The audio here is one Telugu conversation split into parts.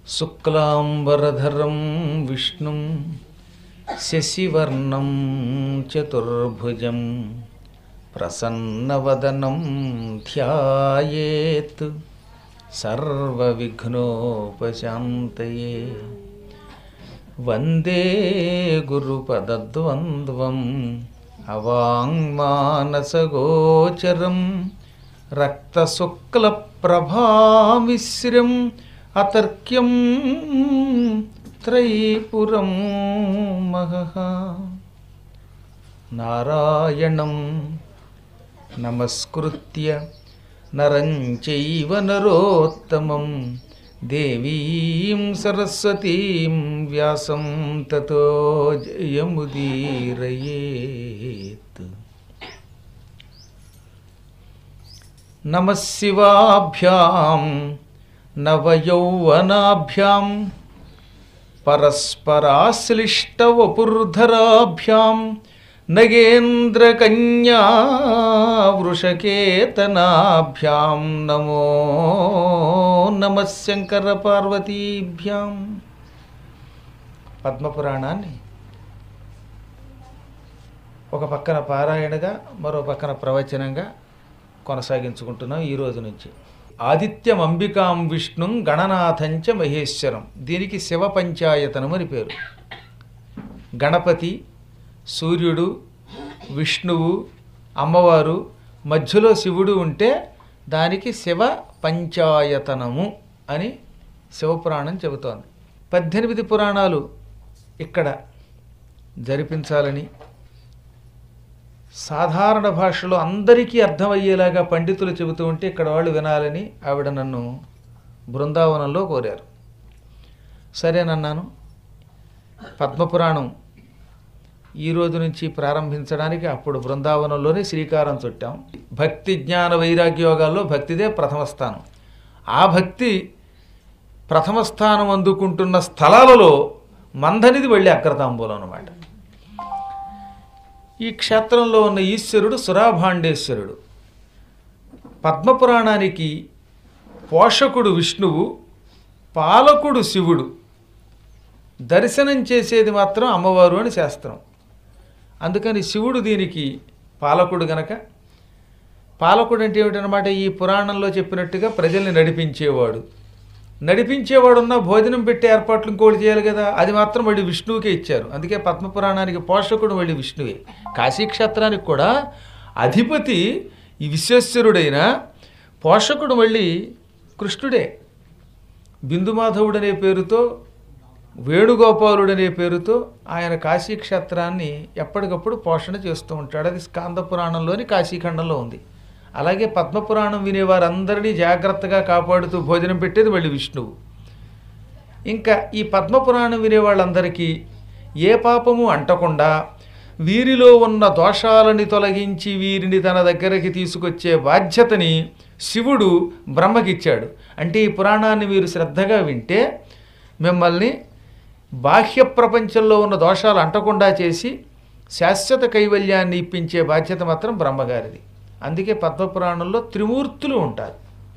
శుక్లాంబరధరం విష్ణుం శశివర్ణం చతుర్భుజం ప్రసన్నవదనం ధ్యాయేత్ సర్వవిఘ్నోపశాంతయే వందే గురుపదద్వంద్వం అవాంగ్మానసగోచరం రక్తశుక్లప్రభామిశ్రం అతర్క్యం త్రైపురం మహః నారాయణం నమస్కృత్య నరం చైవ నరోత్తమం దేవీం సరస్వతీం వ్యాసం తతో జయముదీరయేత్ నమ శివాభ్యాం నవయౌవనాభ్యాం పరస్పరాశ్లిష్టవపుర్ధరాభ్యాం నగేంద్రకన్యా వృషకేతనాభ్యాం నమో నమ శంకర పార్వతీభ్యాం పద్మపురాణాన్ని ఒక పక్కన పారాయణగా మరో పక్కన ప్రవచనంగా కొనసాగించుకుంటున్నాం ఈ రోజు నుంచి ఆదిత్యం అంబికాం విష్ణుం గణనాథంచ మహేశ్వరం దీనికి శివ పంచాయతనం అని పేరు గణపతి సూర్యుడు విష్ణువు అమ్మవారు మధ్యలో శివుడు ఉంటే దానికి శివ పంచాయతనము అని శివపురాణం చెబుతోంది పద్దెనిమిది పురాణాలు ఇక్కడ జరిపించాలని సాధారణ భాషలో అందరికీ అర్థమయ్యేలాగా పండితులు చెబుతూ ఉంటే ఇక్కడ వాళ్ళు వినాలని ఆవిడ నన్ను బృందావనంలో కోరారు సరేనన్నాను పద్మపురాణం ఈ రోజు నుంచి ప్రారంభించడానికి అప్పుడు బృందావనంలోనే శ్రీకారం చుట్టాం భక్తి జ్ఞాన వైరాగ్యోగాల్లో భక్తిదే ప్రథమ స్థానం ఆ భక్తి ప్రథమ స్థానం అందుకుంటున్న స్థలాలలో మందనిది వెళ్ళి అగ్రతాంబూలం అన్నమాట ఈ క్షేత్రంలో ఉన్న ఈశ్వరుడు సురాభాండేశ్వరుడు పద్మపురాణానికి పోషకుడు విష్ణువు పాలకుడు శివుడు దర్శనం చేసేది మాత్రం అమ్మవారు అని శాస్త్రం అందుకని శివుడు దీనికి పాలకుడు గనక పాలకుడు అంటే ఏమిటనమాట ఈ పురాణంలో చెప్పినట్టుగా ప్రజల్ని నడిపించేవాడు నడిపించేవాడున్న భోజనం పెట్టే ఏర్పాట్లు ఇంకోటి చేయాలి కదా అది మాత్రం మళ్ళీ విష్ణువుకే ఇచ్చారు అందుకే పద్మపురాణానికి పోషకుడు మళ్ళీ విష్ణువే కాశీక్షేత్రానికి కూడా అధిపతి ఈ విశ్వేశ్వరుడైన పోషకుడు మళ్ళీ కృష్ణుడే బిందుమాధవుడనే పేరుతో వేణుగోపాలుడనే పేరుతో ఆయన కాశీక్షేత్రాన్ని ఎప్పటికప్పుడు పోషణ చేస్తూ ఉంటాడు అది స్కాంద పురాణంలోని కాశీఖండంలో ఉంది అలాగే పద్మపురాణం వినేవారందరినీ జాగ్రత్తగా కాపాడుతూ భోజనం పెట్టేది మళ్ళీ విష్ణువు ఇంకా ఈ పద్మపురాణం వినే వాళ్ళందరికీ ఏ పాపము అంటకుండా వీరిలో ఉన్న దోషాలని తొలగించి వీరిని తన దగ్గరికి తీసుకొచ్చే బాధ్యతని శివుడు బ్రహ్మకిచ్చాడు అంటే ఈ పురాణాన్ని మీరు శ్రద్ధగా వింటే మిమ్మల్ని బాహ్య ప్రపంచంలో ఉన్న దోషాలు అంటకుండా చేసి శాశ్వత కైవల్యాన్ని ఇప్పించే బాధ్యత మాత్రం బ్రహ్మగారిది అందుకే పద్మపురాణంలో త్రిమూర్తులు ఉంటారు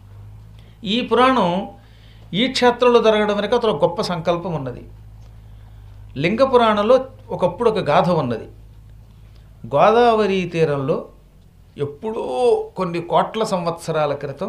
ఈ పురాణం ఈ క్షేత్రంలో జరగడం వెనక అతను గొప్ప సంకల్పం ఉన్నది లింగ పురాణంలో ఒకప్పుడు ఒక గాథ ఉన్నది గోదావరి తీరంలో ఎప్పుడో కొన్ని కోట్ల సంవత్సరాల క్రితం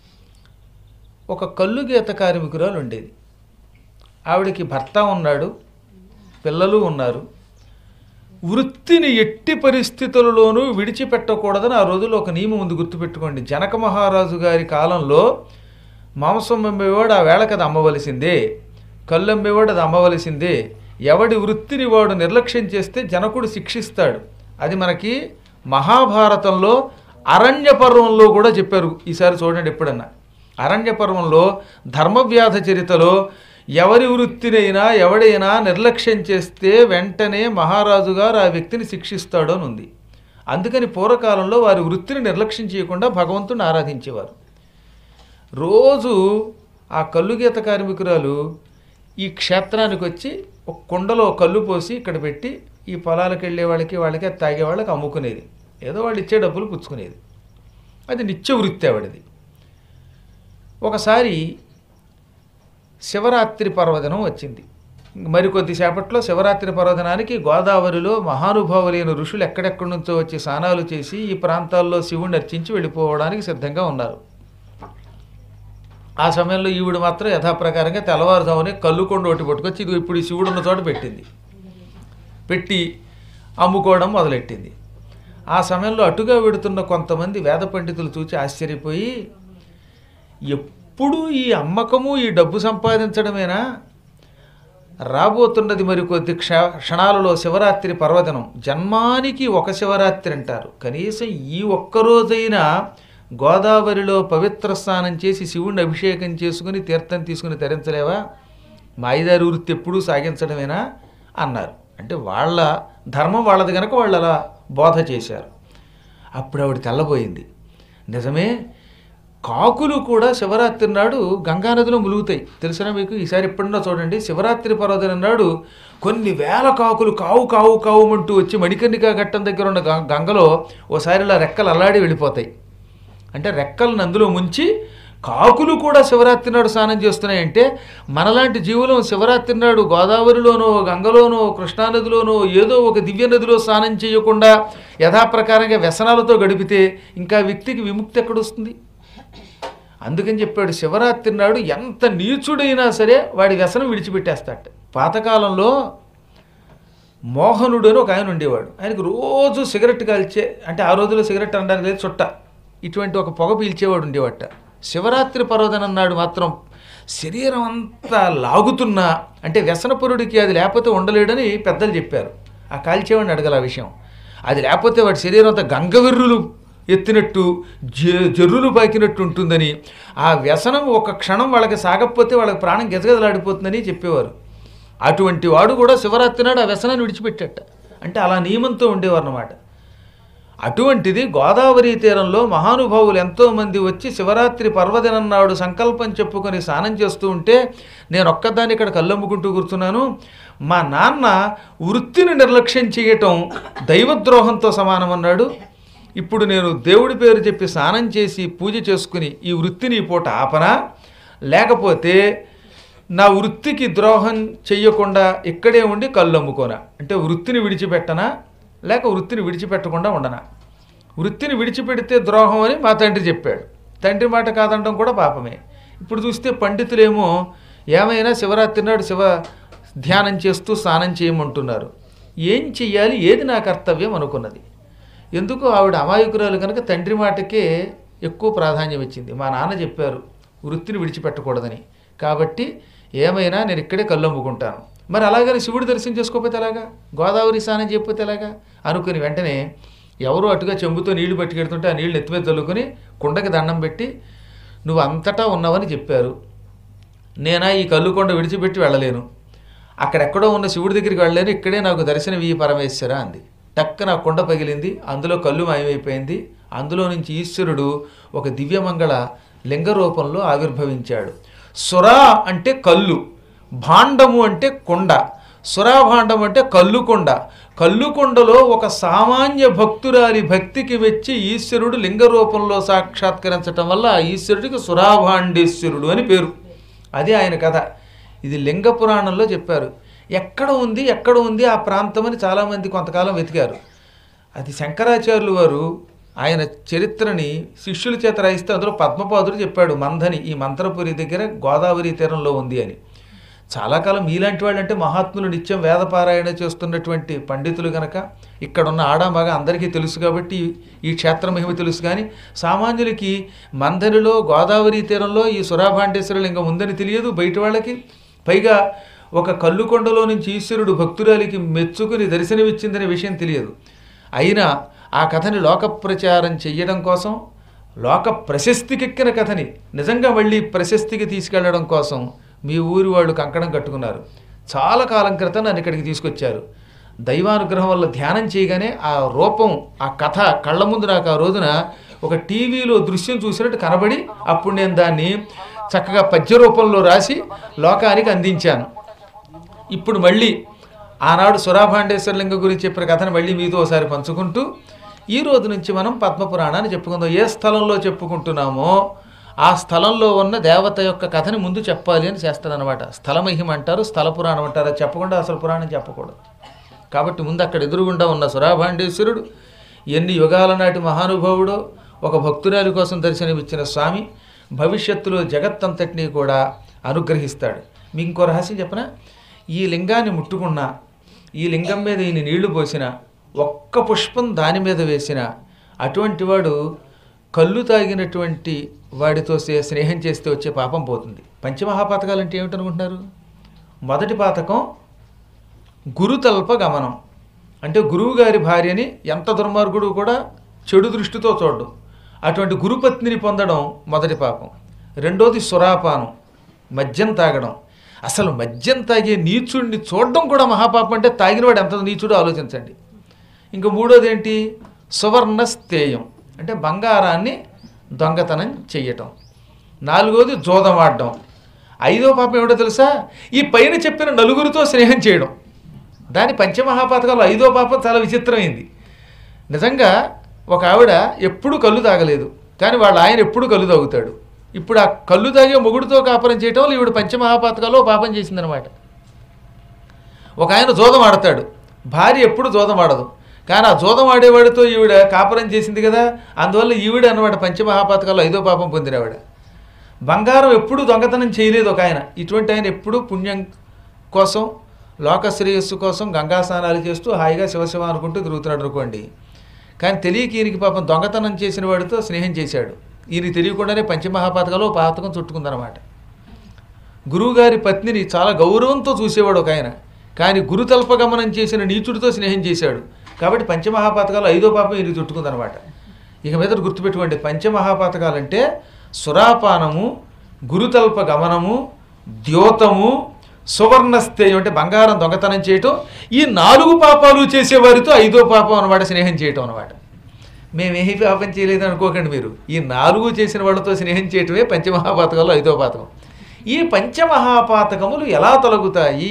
ఒక కల్లు గీత కార్మికురాలు ఉండేది ఆవిడకి భర్త ఉన్నాడు పిల్లలు ఉన్నారు వృత్తిని ఎట్టి పరిస్థితులలోనూ విడిచిపెట్టకూడదని ఆ రోజుల్లో ఒక నియమం ఉంది గుర్తుపెట్టుకోండి జనక మహారాజు గారి కాలంలో మాంసం అమ్మేవాడు ఆ వేళకి అది అమ్మవలసిందే కళ్ళు అమ్మేవాడు అది అమ్మవలసిందే ఎవడి వృత్తిని వాడు నిర్లక్ష్యం చేస్తే జనకుడు శిక్షిస్తాడు అది మనకి మహాభారతంలో అరణ్య పర్వంలో కూడా చెప్పారు ఈసారి చూడండి ఎప్పుడన్నా అరణ్య పర్వంలో ధర్మవ్యాధ చరితలో ఎవరి వృత్తినైనా ఎవడైనా నిర్లక్ష్యం చేస్తే వెంటనే మహారాజు గారు ఆ వ్యక్తిని శిక్షిస్తాడు అని ఉంది అందుకని పూర్వకాలంలో వారి వృత్తిని నిర్లక్ష్యం చేయకుండా భగవంతుని ఆరాధించేవారు రోజు ఆ కల్లుగీత కార్మికురాలు ఈ క్షేత్రానికి వచ్చి ఒక కుండలో కళ్ళు పోసి ఇక్కడ పెట్టి ఈ పొలాలకు వెళ్ళే వాళ్ళకి వాళ్ళకి అది తాగే వాళ్ళకి అమ్ముకునేది ఏదో వాళ్ళు ఇచ్చే డబ్బులు పుచ్చుకునేది అది నిత్య వృత్తి ఆవిడది ఒకసారి శివరాత్రి పర్వదినం వచ్చింది మరికొద్ది సేపట్లో శివరాత్రి పర్వదినానికి గోదావరిలో మహానుభావులైన ఋషులు ఎక్కడెక్కడి నుంచో వచ్చి స్నానాలు చేసి ఈ ప్రాంతాల్లో శివుణ్ణి అర్చించి వెళ్ళిపోవడానికి సిద్ధంగా ఉన్నారు ఆ సమయంలో ఈవిడ మాత్రం యథాప్రకారంగా తెల్లవారుజామునే కల్లుకొండ ఒకటి పట్టుకొచ్చి ఇది ఇప్పుడు ఈ శివుడు ఉన్న చోట పెట్టింది పెట్టి అమ్ముకోవడం మొదలెట్టింది ఆ సమయంలో అటుగా వెడుతున్న కొంతమంది వేద పండితులు చూచి ఆశ్చర్యపోయి ఎప్పుడు ఈ అమ్మకము ఈ డబ్బు సంపాదించడమేనా రాబోతున్నది మరి కొద్ది క్ష క్షణాలలో శివరాత్రి పర్వదినం జన్మానికి ఒక శివరాత్రి అంటారు కనీసం ఈ ఒక్కరోజైనా గోదావరిలో పవిత్ర స్నానం చేసి శివుణ్ణి అభిషేకం చేసుకుని తీర్థం తీసుకుని తరించలేవా మాయిదారి వృత్తి ఎప్పుడూ సాగించడమేనా అన్నారు అంటే వాళ్ళ ధర్మం వాళ్ళది కనుక వాళ్ళు అలా బోధ చేశారు అప్పుడు ఆవిడ తెల్లబోయింది నిజమే కాకులు కూడా శివరాత్రి నాడు గంగానదిలో ములుగుతాయి తెలుసునా మీకు ఈసారి ఎప్పుడన్నా చూడండి శివరాత్రి పర్వదినం నాడు కొన్ని వేల కాకులు కావు కావు కావుమంటూ వచ్చి మణికర్ణికా ఘట్టం దగ్గర ఉన్న గం- గంగలో ఓసారి ఇలా రెక్కలు అల్లాడి వెళ్ళిపోతాయి అంటే రెక్కలను అందులో ముంచి కాకులు కూడా శివరాత్రి నాడు స్నానం చేస్తున్నాయంటే మనలాంటి జీవులం శివరాత్రి నాడు గోదావరిలోనో గంగలోనో కృష్ణానదిలోనో ఏదో ఒక దివ్య నదిలో స్నానం చేయకుండా యథాప్రకారంగా వ్యసనాలతో గడిపితే ఇంకా వ్యక్తికి విముక్తి ఎక్కడొస్తుంది అందుకని చెప్పాడు శివరాత్రి నాడు ఎంత నీచుడైనా సరే వాడి వ్యసనం విడిచిపెట్టేస్తాట పాతకాలంలో మోహనుడు అని ఒక ఆయన ఉండేవాడు ఆయనకు రోజు సిగరెట్ కాల్చే అంటే ఆ రోజుల్లో సిగరెట్ అనడానికి లేదు చుట్ట ఇటువంటి ఒక పొగ పీల్చేవాడు ఉండేవాట శివరాత్రి పర్వదినం నాడు మాత్రం శరీరం అంతా లాగుతున్నా అంటే వ్యసనపరుడికి అది లేకపోతే ఉండలేడని పెద్దలు చెప్పారు ఆ కాల్చేవాడిని అడగల ఆ విషయం అది లేకపోతే వాడి శరీరం అంతా గంగవిర్రులు ఎత్తినట్టు జ జర్రులు పాకినట్టు ఉంటుందని ఆ వ్యసనం ఒక క్షణం వాళ్ళకి సాగకపోతే వాళ్ళకి ప్రాణం గెజగజలాడిపోతుందని చెప్పేవారు అటువంటి వాడు కూడా శివరాత్రి నాడు ఆ వ్యసనాన్ని విడిచిపెట్టట అంటే అలా నియమంతో ఉండేవారు అన్నమాట అటువంటిది గోదావరి తీరంలో మహానుభావులు ఎంతోమంది వచ్చి శివరాత్రి పర్వదినం నాడు సంకల్పం చెప్పుకొని స్నానం చేస్తూ ఉంటే నేను ఒక్కదాన్ని ఇక్కడ కళ్ళమ్ముకుంటూ కూర్చున్నాను మా నాన్న వృత్తిని నిర్లక్ష్యం చేయటం దైవద్రోహంతో సమానమన్నాడు ఇప్పుడు నేను దేవుడి పేరు చెప్పి స్నానం చేసి పూజ చేసుకుని ఈ వృత్తిని ఈ పూట ఆపనా లేకపోతే నా వృత్తికి ద్రోహం చెయ్యకుండా ఇక్కడే ఉండి కళ్ళు అమ్ముకోనా అంటే వృత్తిని విడిచిపెట్టనా లేక వృత్తిని విడిచిపెట్టకుండా ఉండనా వృత్తిని విడిచిపెడితే ద్రోహం అని మా తండ్రి చెప్పాడు తండ్రి మాట కాదనడం కూడా పాపమే ఇప్పుడు చూస్తే పండితులేమో ఏమైనా శివరాత్రి నాడు శివ ధ్యానం చేస్తూ స్నానం చేయమంటున్నారు ఏం చెయ్యాలి ఏది నా కర్తవ్యం అనుకున్నది ఎందుకు ఆవిడ అమాయకురాలు కనుక తండ్రి మాటకే ఎక్కువ ప్రాధాన్యం ఇచ్చింది మా నాన్న చెప్పారు వృత్తిని విడిచిపెట్టకూడదని కాబట్టి ఏమైనా నేను ఇక్కడే కళ్ళు అమ్ముకుంటాను మరి అలాగని శివుడు దర్శనం చేసుకోకపోతే ఎలాగా గోదావరి స్నానం చేయకపోతే ఎలాగా అనుకుని వెంటనే ఎవరో అటుగా చెంబుతో నీళ్లు పట్టుకెడుతుంటే ఆ నీళ్ళు ఎత్తిమీద చల్లుకొని కుండకి దండం పెట్టి నువ్వు అంతటా ఉన్నావని చెప్పారు నేనా ఈ కల్లుకొండ విడిచిపెట్టి వెళ్ళలేను అక్కడెక్కడో ఉన్న శివుడి దగ్గరికి వెళ్ళలేను ఇక్కడే నాకు దర్శనం ఈ పరమేశ్వర అంది టక్కన ఆ కొండ పగిలింది అందులో కళ్ళు మాయమైపోయింది అందులో నుంచి ఈశ్వరుడు ఒక దివ్యమంగళ లింగ రూపంలో ఆవిర్భవించాడు సురా అంటే కళ్ళు భాండము అంటే కొండ సురాభాండం అంటే కల్లుకొండ కల్లుకొండలో ఒక సామాన్య భక్తురాలి భక్తికి వెచ్చి ఈశ్వరుడు లింగ రూపంలో సాక్షాత్కరించటం వల్ల ఆ ఈశ్వరుడికి సురాభాండేశ్వరుడు అని పేరు అది ఆయన కథ ఇది లింగ పురాణంలో చెప్పారు ఎక్కడ ఉంది ఎక్కడ ఉంది ఆ ప్రాంతం అని చాలామంది కొంతకాలం వెతికారు అది శంకరాచార్యులు వారు ఆయన చరిత్రని శిష్యుల చేత రాయిస్తే అందులో పద్మపాదుడు చెప్పాడు మందని ఈ మంత్రపురి దగ్గర గోదావరి తీరంలో ఉంది అని చాలా కాలం మీలాంటి వాళ్ళు అంటే మహాత్ములు నిత్యం వేదపారాయణ చేస్తున్నటువంటి పండితులు గనక ఇక్కడున్న ఆడామగ అందరికీ తెలుసు కాబట్టి ఈ క్షేత్ర మహిమ తెలుసు కానీ సామాన్యులకి మందరిలో గోదావరి తీరంలో ఈ సురాభాండేశ్వర లింగం ఉందని తెలియదు బయట వాళ్ళకి పైగా ఒక కల్లుకొండలో నుంచి ఈశ్వరుడు భక్తురాలికి మెచ్చుకుని దర్శనమిచ్చిందనే విషయం తెలియదు అయినా ఆ కథని లోక ప్రచారం చెయ్యడం కోసం లోక ప్రశస్తికెక్కిన కథని నిజంగా మళ్ళీ ప్రశస్తికి తీసుకెళ్లడం కోసం మీ ఊరి వాళ్ళు కంకణం కట్టుకున్నారు చాలా కాలం క్రితం నన్ను ఇక్కడికి తీసుకొచ్చారు దైవానుగ్రహం వల్ల ధ్యానం చేయగానే ఆ రూపం ఆ కథ కళ్ళ ముందు నాకు ఆ రోజున ఒక టీవీలో దృశ్యం చూసినట్టు కనబడి అప్పుడు నేను దాన్ని చక్కగా పద్య రూపంలో రాసి లోకానికి అందించాను ఇప్పుడు మళ్ళీ ఆనాడు సురాభాండేశ్వర లింగం గురించి చెప్పిన కథను మళ్ళీ మీతో ఒకసారి పంచుకుంటూ ఈ రోజు నుంచి మనం పద్మపురాణాన్ని చెప్పుకుందాం ఏ స్థలంలో చెప్పుకుంటున్నామో ఆ స్థలంలో ఉన్న దేవత యొక్క కథని ముందు చెప్పాలి అని చేస్తాడనమాట స్థల మహిమ అంటారు స్థల పురాణం అంటారు అది చెప్పకుండా అసలు పురాణం చెప్పకూడదు కాబట్టి ముందు అక్కడ ఎదురుగుండా ఉన్న సురాభాండేశ్వరుడు ఎన్ని యుగాల నాటి మహానుభావుడో ఒక భక్తురాలి కోసం దర్శనమిచ్చిన స్వామి భవిష్యత్తులో జగత్తంతటినీ కూడా అనుగ్రహిస్తాడు మీకు ఇంకో రహస్యం చెప్పనా ఈ లింగాన్ని ముట్టుకున్నా ఈ లింగం మీద ఈయన నీళ్లు పోసిన ఒక్క పుష్పం దాని మీద వేసిన అటువంటి వాడు కళ్ళు తాగినటువంటి వాడితో సే- స్నేహం చేస్తే వచ్చే పాపం పోతుంది పంచమహాపాతకాలు అంటే ఏమిటనుకుంటున్నారు మొదటి పాతకం గురుతల్ప గమనం అంటే గురువుగారి భార్యని ఎంత దుర్మార్గుడు కూడా చెడు దృష్టితో చూడడం అటువంటి గురుపత్నిని పొందడం మొదటి పాపం రెండోది సురాపానం మద్యం తాగడం అసలు మద్యం తాగే నీచుడిని చూడడం కూడా మహాపాపం అంటే తాగినవాడు ఎంత నీచుడో ఆలోచించండి ఇంకా మూడోది ఏంటి సువర్ణ స్థేయం అంటే బంగారాన్ని దొంగతనం చెయ్యటం నాలుగోది జోదం ఆడడం ఐదో పాపం ఏమిటో తెలుసా ఈ పైన చెప్పిన నలుగురితో స్నేహం చేయడం దాని పంచమహాపాతకాలు ఐదో పాపం చాలా విచిత్రమైంది నిజంగా ఒక ఆవిడ ఎప్పుడు కళ్ళు తాగలేదు కానీ వాళ్ళ ఆయన ఎప్పుడు కళ్ళు తాగుతాడు ఇప్పుడు ఆ కళ్ళు తాగే మొగుడితో కాపురం చేయటం వల్ల ఈవిడ పంచమహాపాతకాల్లో పాపం చేసిందనమాట ఒక ఆయన జోదం ఆడతాడు భార్య ఎప్పుడు జోదం ఆడదు కానీ ఆ జోదం ఆడేవాడితో ఈవిడ కాపురం చేసింది కదా అందువల్ల ఈవిడ అన్నమాట పంచమహాపాతకాల్లో ఐదో పాపం పొందినవాడ బంగారం ఎప్పుడు దొంగతనం చేయలేదు ఒక ఆయన ఇటువంటి ఆయన ఎప్పుడు పుణ్యం కోసం లోక శ్రేయస్సు కోసం గంగా స్నానాలు చేస్తూ హాయిగా శివశివ అనుకుంటూ తిరుగుతున్నాడు అనుకోండి కానీ తెలియక ఈయనకి పాపం దొంగతనం చేసిన వాడితో స్నేహం చేశాడు ఈయనకి తెలియకుండానే పంచమహాపాతకాల్లో పాతకం చుట్టుకుందనమాట గురువుగారి పత్నిని చాలా గౌరవంతో చూసేవాడు ఒక ఆయన కానీ గురుతల్పగమనం చేసిన నీచుడితో స్నేహం చేశాడు కాబట్టి పంచమహాపాతకాలు ఐదో పాపం ఇది చుట్టుకుందనమాట ఇక మీద గుర్తుపెట్టుకోండి పంచమహాపాతకాలు అంటే సురాపానము గురుతల్ప గమనము ద్యోతము సువర్ణస్థేయం అంటే బంగారం దొంగతనం చేయటం ఈ నాలుగు పాపాలు చేసేవారితో ఐదో పాపం అనమాట స్నేహం చేయటం అనమాట మేమేమి పాపం చేయలేదు అనుకోకండి మీరు ఈ నాలుగు చేసిన వాళ్ళతో స్నేహం చేయటమే పంచమహాపాతకాలు ఐదో పాతకం ఈ పంచమహాపాతకములు ఎలా తొలగుతాయి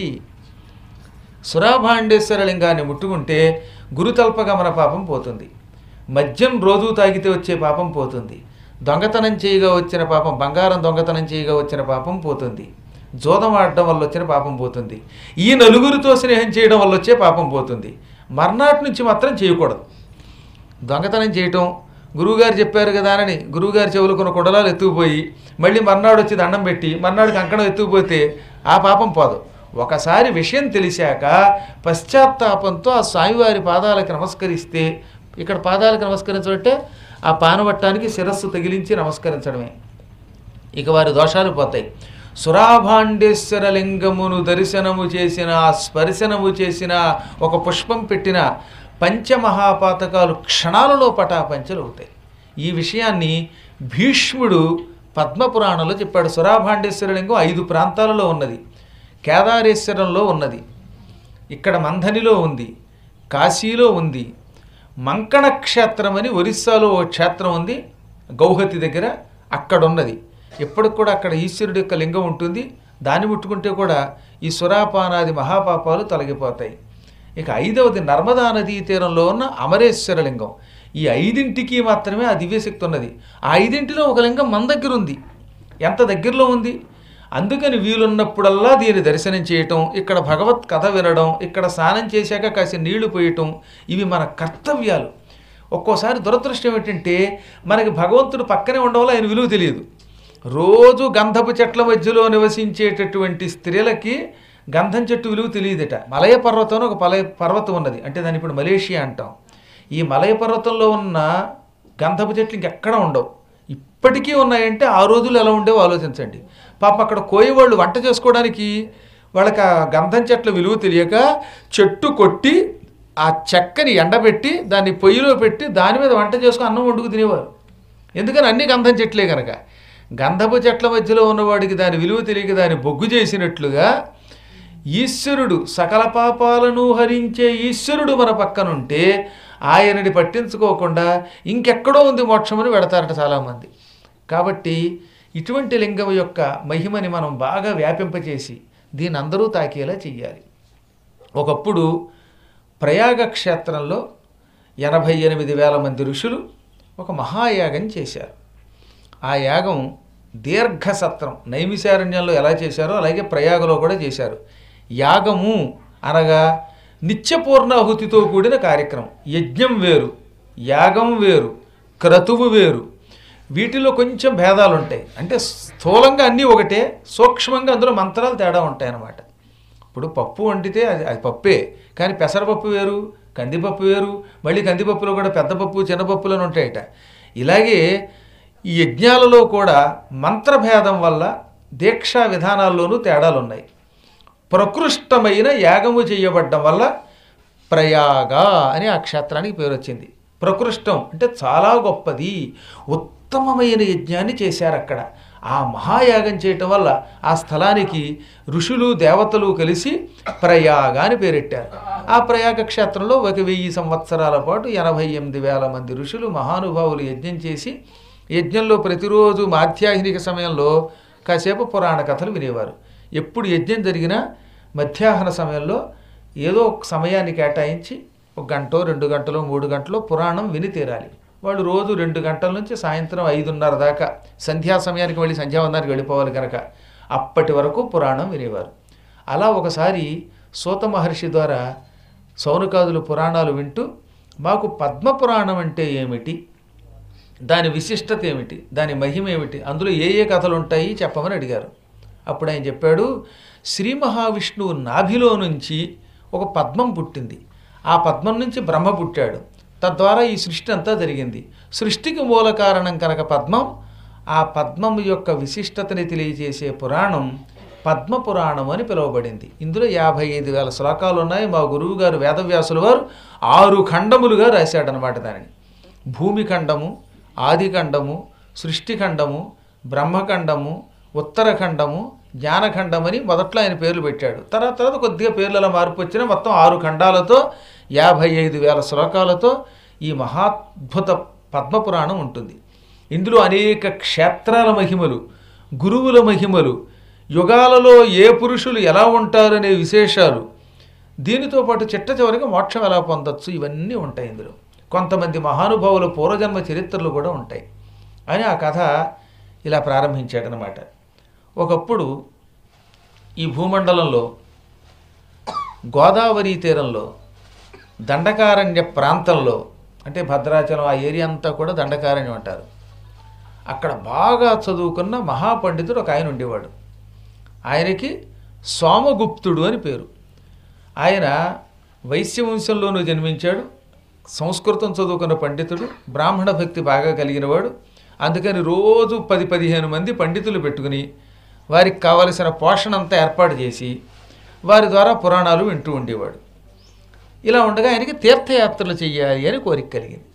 సురాభాండేశ్వర లింగాన్ని ముట్టుకుంటే గురుతల్పగమన పాపం పోతుంది మద్యం రోజు తాగితే వచ్చే పాపం పోతుంది దొంగతనం చేయగా వచ్చిన పాపం బంగారం దొంగతనం చేయగా వచ్చిన పాపం పోతుంది జోదం ఆడడం వల్ల వచ్చిన పాపం పోతుంది ఈ నలుగురితో స్నేహం చేయడం వల్ల వచ్చే పాపం పోతుంది మర్నాటి నుంచి మాత్రం చేయకూడదు దొంగతనం చేయటం గురువుగారు చెప్పారు కదా అని గురువుగారు చెవులుకున్న కుండలాలు ఎత్తుకుపోయి మళ్ళీ మర్నాడు వచ్చి దండం పెట్టి మర్నాడు కంకణం ఎత్తుకుపోతే ఆ పాపం పోదు ఒకసారి విషయం తెలిసాక పశ్చాత్తాపంతో ఆ స్వామివారి పాదాలకు నమస్కరిస్తే ఇక్కడ పాదాలకు నమస్కరించడం అంటే ఆ పానవట్టానికి శిరస్సు తగిలించి నమస్కరించడమే ఇక వారి దోషాలు పోతాయి సురాభాండేశ్వర లింగమును దర్శనము చేసిన స్పర్శనము చేసిన ఒక పుష్పం పెట్టిన పంచమహాపాతకాలు క్షణాలలో పటాపంచలు అవుతాయి ఈ విషయాన్ని భీష్ముడు పద్మపురాణంలో చెప్పాడు సురాభాండేశ్వర లింగం ఐదు ప్రాంతాలలో ఉన్నది కేదారేశ్వరంలో ఉన్నది ఇక్కడ మంథనిలో ఉంది కాశీలో ఉంది మంకణ క్షేత్రం అని ఒరిస్సాలో ఓ క్షేత్రం ఉంది గౌహతి దగ్గర అక్కడ ఉన్నది ఎప్పటికి కూడా అక్కడ ఈశ్వరుడి యొక్క లింగం ఉంటుంది దాన్ని ముట్టుకుంటే కూడా ఈ సురాపానాది మహాపాపాలు తొలగిపోతాయి ఇక ఐదవది నర్మదా నదీ తీరంలో ఉన్న అమరేశ్వర లింగం ఈ ఐదింటికి మాత్రమే ఆ దివ్యశక్తి ఉన్నది ఆ ఐదింటిలో ఒక లింగం మన దగ్గర ఉంది ఎంత దగ్గరలో ఉంది అందుకని వీలున్నప్పుడల్లా దీని దర్శనం చేయటం ఇక్కడ భగవత్ కథ వినడం ఇక్కడ స్నానం చేశాక కాసి నీళ్లు పోయటం ఇవి మన కర్తవ్యాలు ఒక్కోసారి దురదృష్టం ఏంటంటే మనకి భగవంతుడు పక్కనే ఉండడం వల్ల ఆయన విలువ తెలియదు రోజు గంధపు చెట్ల మధ్యలో నివసించేటటువంటి స్త్రీలకి గంధం చెట్టు విలువ తెలియదట మలయ పర్వతం అని ఒక పలయ పర్వతం ఉన్నది అంటే దాన్ని ఇప్పుడు మలేషియా అంటాం ఈ మలయ పర్వతంలో ఉన్న గంధపు చెట్లు ఇంకెక్కడ ఉండవు ఇప్పటికీ ఉన్నాయంటే ఆ రోజులు ఎలా ఉండేవో ఆలోచించండి పాపం అక్కడ కోయవాళ్ళు వంట చేసుకోవడానికి వాళ్ళకి ఆ గంధం చెట్ల విలువ తెలియక చెట్టు కొట్టి ఆ చెక్కని ఎండబెట్టి దాన్ని పొయ్యిలో పెట్టి దాని మీద వంట చేసుకుని అన్నం వండుకు తినేవారు ఎందుకని అన్ని గంధం చెట్లే కనుక గంధపు చెట్ల మధ్యలో ఉన్నవాడికి దాని విలువ తెలియక దాన్ని బొగ్గు చేసినట్లుగా ఈశ్వరుడు సకల పాపాలను హరించే ఈశ్వరుడు మన పక్కనుంటే ఆయనని పట్టించుకోకుండా ఇంకెక్కడో ఉంది మోక్షమని పెడతారట చాలామంది కాబట్టి ఇటువంటి లింగం యొక్క మహిమని మనం బాగా వ్యాపింపచేసి దీని అందరూ తాకేలా చెయ్యాలి ఒకప్పుడు ప్రయాగ క్షేత్రంలో ఎనభై ఎనిమిది వేల మంది ఋషులు ఒక మహాయాగం చేశారు ఆ యాగం దీర్ఘ సత్రం నైమిశారణ్యంలో ఎలా చేశారో అలాగే ప్రయాగలో కూడా చేశారు యాగము అనగా నిత్యపూర్ణాహుతితో కూడిన కార్యక్రమం యజ్ఞం వేరు యాగం వేరు క్రతువు వేరు వీటిలో కొంచెం భేదాలు ఉంటాయి అంటే స్థూలంగా అన్నీ ఒకటే సూక్ష్మంగా అందులో మంత్రాలు తేడా ఉంటాయి అన్నమాట ఇప్పుడు పప్పు వండితే అది అది పప్పే కానీ పెసరపప్పు వేరు కందిపప్పు వేరు మళ్ళీ కందిపప్పులో కూడా పెద్ద పప్పు చిన్న పప్పులను ఉంటాయట ఇలాగే ఈ యజ్ఞాలలో కూడా మంత్రభేదం వల్ల దీక్షా విధానాల్లోనూ తేడాలు ఉన్నాయి ప్రకృష్టమైన యాగము చేయబడ్డం వల్ల ప్రయాగ అని ఆ క్షేత్రానికి పేరు వచ్చింది ప్రకృష్టం అంటే చాలా గొప్పది ఉత్తమమైన యజ్ఞాన్ని చేశారు అక్కడ ఆ మహాయాగం చేయటం వల్ల ఆ స్థలానికి ఋషులు దేవతలు కలిసి ప్రయాగ అని పేరెట్టారు ఆ ప్రయాగ క్షేత్రంలో ఒక వెయ్యి సంవత్సరాల పాటు ఎనభై ఎనిమిది వేల మంది ఋషులు మహానుభావులు యజ్ఞం చేసి యజ్ఞంలో ప్రతిరోజు మాధ్యాహ్నిక సమయంలో కాసేపు పురాణ కథలు వినేవారు ఎప్పుడు యజ్ఞం జరిగినా మధ్యాహ్న సమయంలో ఏదో ఒక సమయాన్ని కేటాయించి ఒక గంట రెండు గంటలు మూడు గంటలు పురాణం విని తీరాలి వాళ్ళు రోజు రెండు గంటల నుంచి సాయంత్రం ఐదున్నర దాకా సంధ్యా సమయానికి వెళ్ళి సంధ్యావందానికి వెళ్ళిపోవాలి కనుక అప్పటి వరకు పురాణం వినేవారు అలా ఒకసారి సూత మహర్షి ద్వారా సౌనకాదులు పురాణాలు వింటూ మాకు పద్మ పురాణం అంటే ఏమిటి దాని విశిష్టత ఏమిటి దాని మహిమ ఏమిటి అందులో ఏ ఏ కథలు ఉంటాయి చెప్పమని అడిగారు అప్పుడు ఆయన చెప్పాడు శ్రీ మహావిష్ణువు నాభిలో నుంచి ఒక పద్మం పుట్టింది ఆ పద్మం నుంచి బ్రహ్మ పుట్టాడు తద్వారా ఈ సృష్టి అంతా జరిగింది సృష్టికి మూల కారణం కనుక పద్మం ఆ పద్మం యొక్క విశిష్టతని తెలియజేసే పురాణం పద్మ పురాణం అని పిలువబడింది ఇందులో యాభై ఐదు వేల శ్లోకాలు ఉన్నాయి మా గురువు గారు వేదవ్యాసుల వారు ఆరు ఖండములుగా రాశాడనమాట దానిని భూమిఖండము ఆదిఖండము సృష్టిఖండము బ్రహ్మఖండము ఉత్తరఖండము జ్ఞానఖండమని మొదట్లో ఆయన పేర్లు పెట్టాడు తర్వాత తర్వాత కొద్దిగా పేర్లలో మార్పు వచ్చిన మొత్తం ఆరు ఖండాలతో యాభై ఐదు వేల శ్లోకాలతో ఈ మహాద్భుత పద్మపురాణం ఉంటుంది ఇందులో అనేక క్షేత్రాల మహిమలు గురువుల మహిమలు యుగాలలో ఏ పురుషులు ఎలా ఉంటారనే విశేషాలు దీనితో పాటు చిట్ట చివరికి మోక్షం ఎలా పొందొచ్చు ఇవన్నీ ఉంటాయి ఇందులో కొంతమంది మహానుభావుల పూర్వజన్మ చరిత్రలు కూడా ఉంటాయి అని ఆ కథ ఇలా ప్రారంభించాడనమాట ఒకప్పుడు ఈ భూమండలంలో గోదావరి తీరంలో దండకారణ్య ప్రాంతంలో అంటే భద్రాచలం ఆ ఏరియా అంతా కూడా దండకారణ్యం అంటారు అక్కడ బాగా చదువుకున్న మహాపండితుడు ఒక ఆయన ఉండేవాడు ఆయనకి సోమగుప్తుడు అని పేరు ఆయన వైశ్యవంశంలోనూ జన్మించాడు సంస్కృతం చదువుకున్న పండితుడు బ్రాహ్మణ భక్తి బాగా కలిగినవాడు అందుకని రోజు పది పదిహేను మంది పండితులు పెట్టుకుని వారికి కావలసిన పోషణ అంతా ఏర్పాటు చేసి వారి ద్వారా పురాణాలు వింటూ ఉండేవాడు ఇలా ఉండగా ఆయనకి తీర్థయాత్రలు చెయ్యాలి అని కోరిక కలిగింది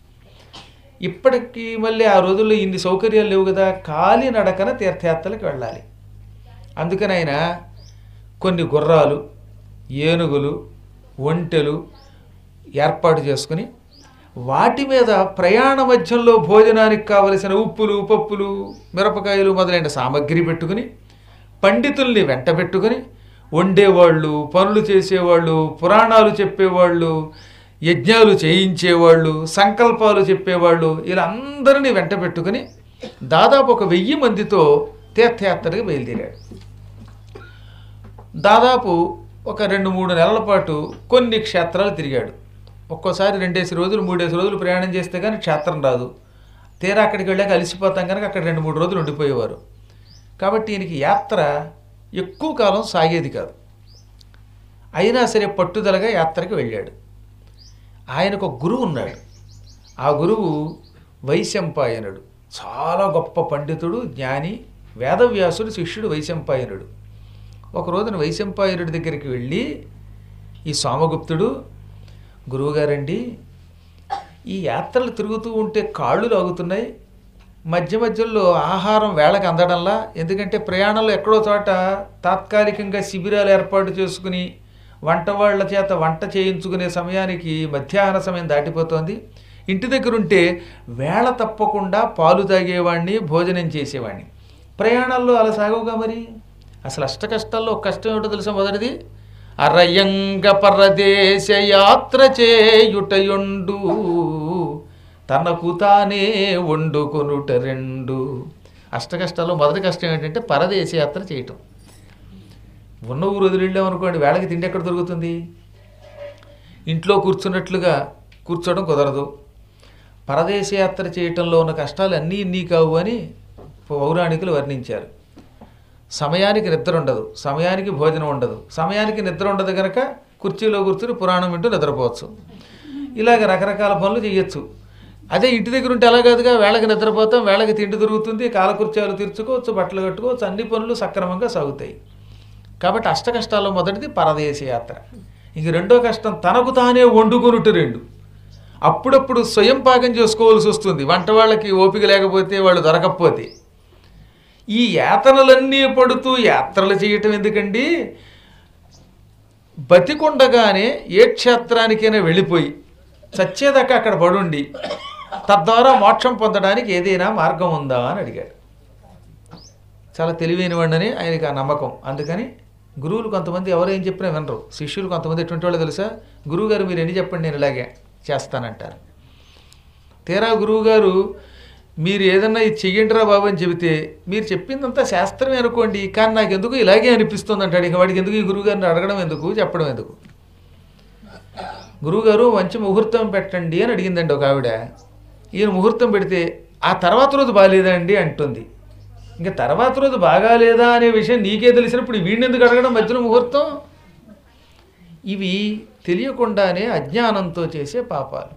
ఇప్పటికీ మళ్ళీ ఆ రోజుల్లో ఇన్ని సౌకర్యాలు లేవు కదా కాలి నడకన తీర్థయాత్రలకు వెళ్ళాలి అందుకని ఆయన కొన్ని గుర్రాలు ఏనుగులు ఒంటెలు ఏర్పాటు చేసుకుని వాటి మీద ప్రయాణ మధ్యంలో భోజనానికి కావలసిన ఉప్పులు పప్పులు మిరపకాయలు మొదలైన సామగ్రి పెట్టుకుని పండితుల్ని వెంట పెట్టుకుని వండేవాళ్ళు పనులు చేసేవాళ్ళు పురాణాలు చెప్పేవాళ్ళు యజ్ఞాలు చేయించేవాళ్ళు సంకల్పాలు చెప్పేవాళ్ళు ఇలా అందరినీ వెంట పెట్టుకుని దాదాపు ఒక వెయ్యి మందితో తీర్థయాత్రకి బయలుదేరాడు దాదాపు ఒక రెండు మూడు నెలల పాటు కొన్ని క్షేత్రాలు తిరిగాడు ఒక్కోసారి రెండేసి రోజులు మూడేసి రోజులు ప్రయాణం చేస్తే కానీ క్షేత్రం రాదు తీరా అక్కడికి వెళ్ళాక అలసిపోతాం కనుక అక్కడ రెండు మూడు రోజులు ఉండిపోయేవారు కాబట్టి ఈయనకి యాత్ర ఎక్కువ కాలం సాగేది కాదు అయినా సరే పట్టుదలగా యాత్రకు వెళ్ళాడు ఆయనకు ఒక గురువు ఉన్నాడు ఆ గురువు వైశంపాయనుడు చాలా గొప్ప పండితుడు జ్ఞాని వేదవ్యాసుడు శిష్యుడు వైశంపాయనుడు ఒక రోజున వైశంపాయనుడి దగ్గరికి వెళ్ళి ఈ సోమగుప్తుడు గురువుగారండి ఈ యాత్రలు తిరుగుతూ ఉంటే కాళ్ళు లాగుతున్నాయి మధ్య మధ్యలో ఆహారం వేళకు అందడంలా ఎందుకంటే ప్రయాణంలో ఎక్కడో చోట తాత్కాలికంగా శిబిరాలు ఏర్పాటు చేసుకుని వంట వాళ్ళ చేత వంట చేయించుకునే సమయానికి మధ్యాహ్న సమయం దాటిపోతోంది ఇంటి దగ్గర ఉంటే వేళ తప్పకుండా పాలు తాగేవాడిని భోజనం చేసేవాడిని ప్రయాణాల్లో అలా సాగవుగా మరి అసలు అష్ట కష్టాల్లో ఒక కష్టం ఏమిటో తెలుసా మొదటిది అరయంగ పరదేశ యాత్ర చేయుటయుండు తనకు తానే వండుకొనుట రెండు అష్ట కష్టాల్లో మొదటి కష్టం ఏంటంటే పరదేశ యాత్ర చేయటం ఉన్న ఊరు వదిలిళ్ళాం అనుకోండి వేళకి తిండి ఎక్కడ దొరుకుతుంది ఇంట్లో కూర్చున్నట్లుగా కూర్చోవడం కుదరదు పరదేశ యాత్ర చేయటంలో ఉన్న కష్టాలు అన్నీ ఇన్ని కావు అని పౌరాణికులు వర్ణించారు సమయానికి నిద్ర ఉండదు సమయానికి భోజనం ఉండదు సమయానికి నిద్ర ఉండదు కనుక కుర్చీలో కూర్చుని పురాణం వింటూ నిద్రపోవచ్చు ఇలాగ రకరకాల పనులు చేయొచ్చు అదే ఇంటి దగ్గర ఉంటే అలా కాదుగా వేళకి నిద్రపోతాం వేళకి తిండి దొరుకుతుంది కాలకృత్యాలు తీర్చుకోవచ్చు బట్టలు కట్టుకోవచ్చు అన్ని పనులు సక్రమంగా సాగుతాయి కాబట్టి అష్ట కష్టాల్లో మొదటిది పరదేశ యాత్ర ఇంక రెండో కష్టం తనకు తానే వండుకొనుట రెండు అప్పుడప్పుడు స్వయం పాకం చేసుకోవాల్సి వస్తుంది వంట వాళ్ళకి ఓపిక లేకపోతే వాళ్ళు దొరకకపోతే ఈ యాతనలన్నీ పడుతూ యాత్రలు చేయటం ఎందుకండి బతికుండగానే ఏ క్షేత్రానికైనా వెళ్ళిపోయి చచ్చేదాకా అక్కడ పడుండి తద్వారా మోక్షం పొందడానికి ఏదైనా మార్గం ఉందా అని అడిగాడు చాలా తెలివైన వాడిని ఆయనకి ఆ నమ్మకం అందుకని గురువులు కొంతమంది ఎవరు ఏం చెప్పినా వినరు శిష్యులు కొంతమంది ఎటువంటి వాళ్ళు తెలుసా గురువుగారు మీరు ఎన్ని చెప్పండి నేను ఇలాగే చేస్తానంటారు తీరా గురువుగారు మీరు ఏదన్నా ఇది చెయ్యండిరా బాబు అని చెబితే మీరు చెప్పిందంతా శాస్త్రమే అనుకోండి కానీ నాకు ఎందుకు ఇలాగే అనిపిస్తుంది అంటాడు ఇక వాడికి ఎందుకు ఈ గురువుగారిని అడగడం ఎందుకు చెప్పడం ఎందుకు గురువుగారు మంచి ముహూర్తం పెట్టండి అని అడిగిందండి ఒక ఆవిడ ఈయన ముహూర్తం పెడితే ఆ తర్వాత రోజు బాగాలేదండి అంటుంది ఇంకా తర్వాత రోజు బాగాలేదా అనే విషయం నీకే తెలిసినప్పుడు వీడిని ఎందుకు అడగడం మధ్యలో ముహూర్తం ఇవి తెలియకుండానే అజ్ఞానంతో చేసే పాపాలు